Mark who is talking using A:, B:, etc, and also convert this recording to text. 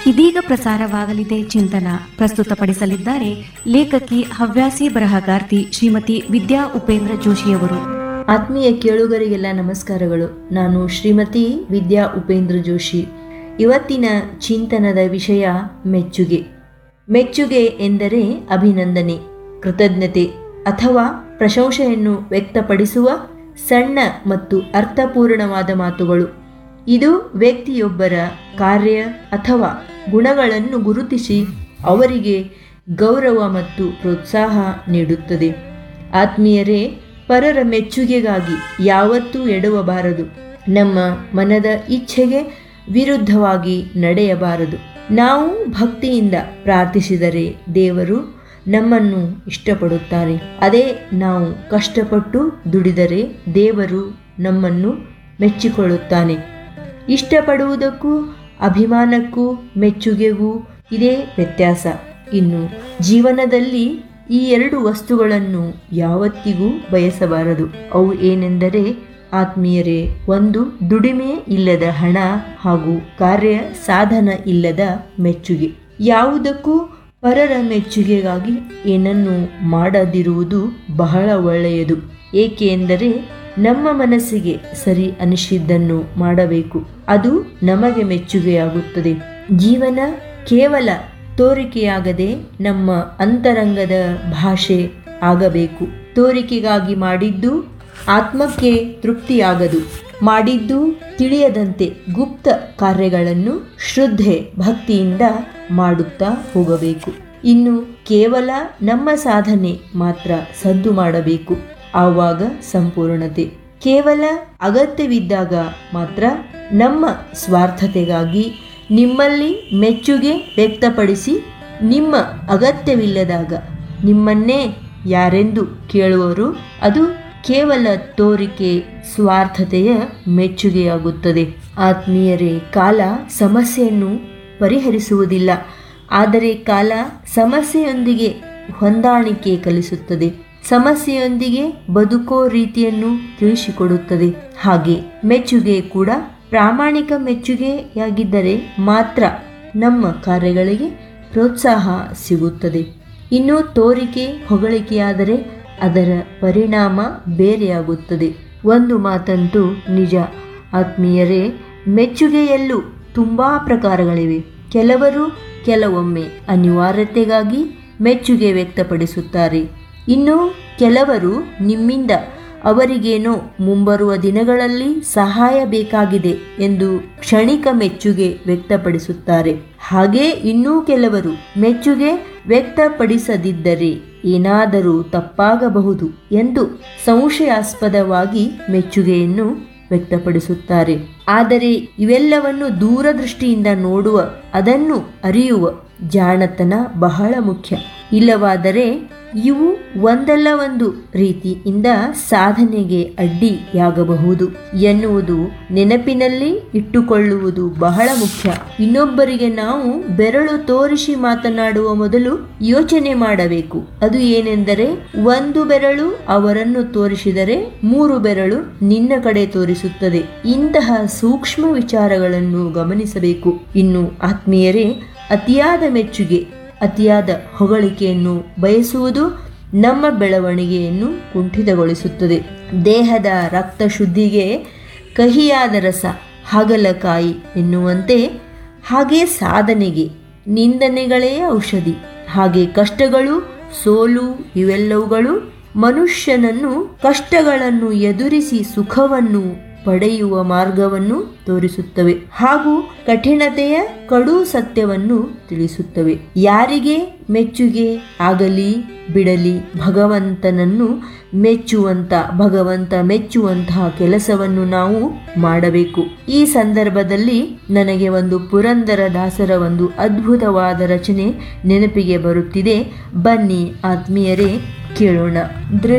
A: ಇದೀಗ ಪ್ರಸಾರವಾಗಲಿದೆ ಚಿಂತನ ಪ್ರಸ್ತುತಪಡಿಸಲಿದ್ದಾರೆ ಲೇಖಕಿ ಹವ್ಯಾಸಿ ಬರಹಗಾರ್ತಿ ಶ್ರೀಮತಿ ವಿದ್ಯಾ ಉಪೇಂದ್ರ ಜೋಶಿಯವರು
B: ಆತ್ಮೀಯ ಕೇಳುಗರಿಗೆಲ್ಲ ನಮಸ್ಕಾರಗಳು ನಾನು ಶ್ರೀಮತಿ ವಿದ್ಯಾ ಉಪೇಂದ್ರ ಜೋಶಿ ಇವತ್ತಿನ ಚಿಂತನದ ವಿಷಯ ಮೆಚ್ಚುಗೆ ಮೆಚ್ಚುಗೆ ಎಂದರೆ ಅಭಿನಂದನೆ ಕೃತಜ್ಞತೆ ಅಥವಾ ಪ್ರಶಂಸೆಯನ್ನು ವ್ಯಕ್ತಪಡಿಸುವ ಸಣ್ಣ ಮತ್ತು ಅರ್ಥಪೂರ್ಣವಾದ ಮಾತುಗಳು ಇದು ವ್ಯಕ್ತಿಯೊಬ್ಬರ ಕಾರ್ಯ ಅಥವಾ ಗುಣಗಳನ್ನು ಗುರುತಿಸಿ ಅವರಿಗೆ ಗೌರವ ಮತ್ತು ಪ್ರೋತ್ಸಾಹ ನೀಡುತ್ತದೆ ಆತ್ಮೀಯರೇ ಪರರ ಮೆಚ್ಚುಗೆಗಾಗಿ ಯಾವತ್ತೂ ಎಡವಬಾರದು ನಮ್ಮ ಮನದ ಇಚ್ಛೆಗೆ ವಿರುದ್ಧವಾಗಿ ನಡೆಯಬಾರದು ನಾವು ಭಕ್ತಿಯಿಂದ ಪ್ರಾರ್ಥಿಸಿದರೆ ದೇವರು ನಮ್ಮನ್ನು ಇಷ್ಟಪಡುತ್ತಾರೆ ಅದೇ ನಾವು ಕಷ್ಟಪಟ್ಟು ದುಡಿದರೆ ದೇವರು ನಮ್ಮನ್ನು ಮೆಚ್ಚಿಕೊಳ್ಳುತ್ತಾನೆ ಇಷ್ಟಪಡುವುದಕ್ಕೂ ಅಭಿಮಾನಕ್ಕೂ ಮೆಚ್ಚುಗೆಗೂ ಇದೇ ವ್ಯತ್ಯಾಸ ಇನ್ನು ಜೀವನದಲ್ಲಿ ಈ ಎರಡು ವಸ್ತುಗಳನ್ನು ಯಾವತ್ತಿಗೂ ಬಯಸಬಾರದು ಅವು ಏನೆಂದರೆ ಆತ್ಮೀಯರೇ ಒಂದು ದುಡಿಮೆ ಇಲ್ಲದ ಹಣ ಹಾಗೂ ಕಾರ್ಯ ಸಾಧನ ಇಲ್ಲದ ಮೆಚ್ಚುಗೆ ಯಾವುದಕ್ಕೂ ಪರರ ಮೆಚ್ಚುಗೆಗಾಗಿ ಏನನ್ನು ಮಾಡದಿರುವುದು ಬಹಳ ಒಳ್ಳೆಯದು ಏಕೆ ಎಂದರೆ ನಮ್ಮ ಮನಸ್ಸಿಗೆ ಸರಿ ಅನಿಸಿದ್ದನ್ನು ಮಾಡಬೇಕು ಅದು ನಮಗೆ ಮೆಚ್ಚುಗೆಯಾಗುತ್ತದೆ ಜೀವನ ಕೇವಲ ತೋರಿಕೆಯಾಗದೆ ನಮ್ಮ ಅಂತರಂಗದ ಭಾಷೆ ಆಗಬೇಕು ತೋರಿಕೆಗಾಗಿ ಮಾಡಿದ್ದು ಆತ್ಮಕ್ಕೆ ತೃಪ್ತಿಯಾಗದು ಮಾಡಿದ್ದು ತಿಳಿಯದಂತೆ ಗುಪ್ತ ಕಾರ್ಯಗಳನ್ನು ಶ್ರದ್ಧೆ ಭಕ್ತಿಯಿಂದ ಮಾಡುತ್ತಾ ಹೋಗಬೇಕು ಇನ್ನು ಕೇವಲ ನಮ್ಮ ಸಾಧನೆ ಮಾತ್ರ ಸದ್ದು ಮಾಡಬೇಕು ಆವಾಗ ಸಂಪೂರ್ಣತೆ ಕೇವಲ ಅಗತ್ಯವಿದ್ದಾಗ ಮಾತ್ರ ನಮ್ಮ ಸ್ವಾರ್ಥತೆಗಾಗಿ ನಿಮ್ಮಲ್ಲಿ ಮೆಚ್ಚುಗೆ ವ್ಯಕ್ತಪಡಿಸಿ ನಿಮ್ಮ ಅಗತ್ಯವಿಲ್ಲದಾಗ ನಿಮ್ಮನ್ನೇ ಯಾರೆಂದು ಕೇಳುವರು ಅದು ಕೇವಲ ತೋರಿಕೆ ಸ್ವಾರ್ಥತೆಯ ಮೆಚ್ಚುಗೆಯಾಗುತ್ತದೆ ಆತ್ಮೀಯರೇ ಕಾಲ ಸಮಸ್ಯೆಯನ್ನು ಪರಿಹರಿಸುವುದಿಲ್ಲ ಆದರೆ ಕಾಲ ಸಮಸ್ಯೆಯೊಂದಿಗೆ ಹೊಂದಾಣಿಕೆ ಕಲಿಸುತ್ತದೆ ಸಮಸ್ಯೆಯೊಂದಿಗೆ ಬದುಕೋ ರೀತಿಯನ್ನು ತಿಳಿಸಿಕೊಡುತ್ತದೆ ಹಾಗೆ ಮೆಚ್ಚುಗೆ ಕೂಡ ಪ್ರಾಮಾಣಿಕ ಮೆಚ್ಚುಗೆಯಾಗಿದ್ದರೆ ಮಾತ್ರ ನಮ್ಮ ಕಾರ್ಯಗಳಿಗೆ ಪ್ರೋತ್ಸಾಹ ಸಿಗುತ್ತದೆ ಇನ್ನು ತೋರಿಕೆ ಹೊಗಳಿಕೆಯಾದರೆ ಅದರ ಪರಿಣಾಮ ಬೇರೆಯಾಗುತ್ತದೆ ಒಂದು ಮಾತಂತೂ ನಿಜ ಆತ್ಮೀಯರೇ ಮೆಚ್ಚುಗೆಯಲ್ಲೂ ತುಂಬ ಪ್ರಕಾರಗಳಿವೆ ಕೆಲವರು ಕೆಲವೊಮ್ಮೆ ಅನಿವಾರ್ಯತೆಗಾಗಿ ಮೆಚ್ಚುಗೆ ವ್ಯಕ್ತಪಡಿಸುತ್ತಾರೆ ಇನ್ನು ಕೆಲವರು ನಿಮ್ಮಿಂದ ಅವರಿಗೇನೋ ಮುಂಬರುವ ದಿನಗಳಲ್ಲಿ ಸಹಾಯ ಬೇಕಾಗಿದೆ ಎಂದು ಕ್ಷಣಿಕ ಮೆಚ್ಚುಗೆ ವ್ಯಕ್ತಪಡಿಸುತ್ತಾರೆ ಹಾಗೆ ಇನ್ನೂ ಕೆಲವರು ಮೆಚ್ಚುಗೆ ವ್ಯಕ್ತಪಡಿಸದಿದ್ದರೆ ಏನಾದರೂ ತಪ್ಪಾಗಬಹುದು ಎಂದು ಸಂಶಯಾಸ್ಪದವಾಗಿ ಮೆಚ್ಚುಗೆಯನ್ನು ವ್ಯಕ್ತಪಡಿಸುತ್ತಾರೆ ಆದರೆ ಇವೆಲ್ಲವನ್ನು ದೂರದೃಷ್ಟಿಯಿಂದ ನೋಡುವ ಅದನ್ನು ಅರಿಯುವ ಜಾಣತನ ಬಹಳ ಮುಖ್ಯ ಇಲ್ಲವಾದರೆ ಇವು ಒಂದಲ್ಲ ಒಂದು ರೀತಿಯಿಂದ ಸಾಧನೆಗೆ ಅಡ್ಡಿಯಾಗಬಹುದು ಎನ್ನುವುದು ನೆನಪಿನಲ್ಲಿ ಇಟ್ಟುಕೊಳ್ಳುವುದು ಬಹಳ ಮುಖ್ಯ ಇನ್ನೊಬ್ಬರಿಗೆ ನಾವು ಬೆರಳು ತೋರಿಸಿ ಮಾತನಾಡುವ ಮೊದಲು ಯೋಚನೆ ಮಾಡಬೇಕು ಅದು ಏನೆಂದರೆ ಒಂದು ಬೆರಳು ಅವರನ್ನು ತೋರಿಸಿದರೆ ಮೂರು ಬೆರಳು ನಿನ್ನ ಕಡೆ ತೋರಿಸುತ್ತದೆ ಇಂತಹ ಸೂಕ್ಷ್ಮ ವಿಚಾರಗಳನ್ನು ಗಮನಿಸಬೇಕು ಇನ್ನು ಆತ್ಮೀಯರೇ ಅತಿಯಾದ ಮೆಚ್ಚುಗೆ ಅತಿಯಾದ ಹೊಗಳಿಕೆಯನ್ನು ಬಯಸುವುದು ನಮ್ಮ ಬೆಳವಣಿಗೆಯನ್ನು ಕುಂಠಿತಗೊಳಿಸುತ್ತದೆ ದೇಹದ ರಕ್ತ ಶುದ್ಧಿಗೆ ಕಹಿಯಾದ ರಸ ಹಾಗಲಕಾಯಿ ಎನ್ನುವಂತೆ ಹಾಗೆ ಸಾಧನೆಗೆ ನಿಂದನೆಗಳೇ ಔಷಧಿ ಹಾಗೆ ಕಷ್ಟಗಳು ಸೋಲು ಇವೆಲ್ಲವುಗಳು ಮನುಷ್ಯನನ್ನು ಕಷ್ಟಗಳನ್ನು ಎದುರಿಸಿ ಸುಖವನ್ನು ಪಡೆಯುವ ಮಾರ್ಗವನ್ನು ತೋರಿಸುತ್ತವೆ ಹಾಗೂ ಕಠಿಣತೆಯ ಕಡು ಸತ್ಯವನ್ನು ತಿಳಿಸುತ್ತವೆ ಯಾರಿಗೆ ಮೆಚ್ಚುಗೆ ಆಗಲಿ ಬಿಡಲಿ ಭಗವಂತನನ್ನು ಮೆಚ್ಚುವಂತ ಭಗವಂತ ಮೆಚ್ಚುವಂತಹ ಕೆಲಸವನ್ನು ನಾವು ಮಾಡಬೇಕು ಈ ಸಂದರ್ಭದಲ್ಲಿ ನನಗೆ ಒಂದು ಪುರಂದರ ದಾಸರ ಒಂದು ಅದ್ಭುತವಾದ ರಚನೆ ನೆನಪಿಗೆ ಬರುತ್ತಿದೆ ಬನ್ನಿ ಆತ್ಮೀಯರೇ ಕೇಳೋಣ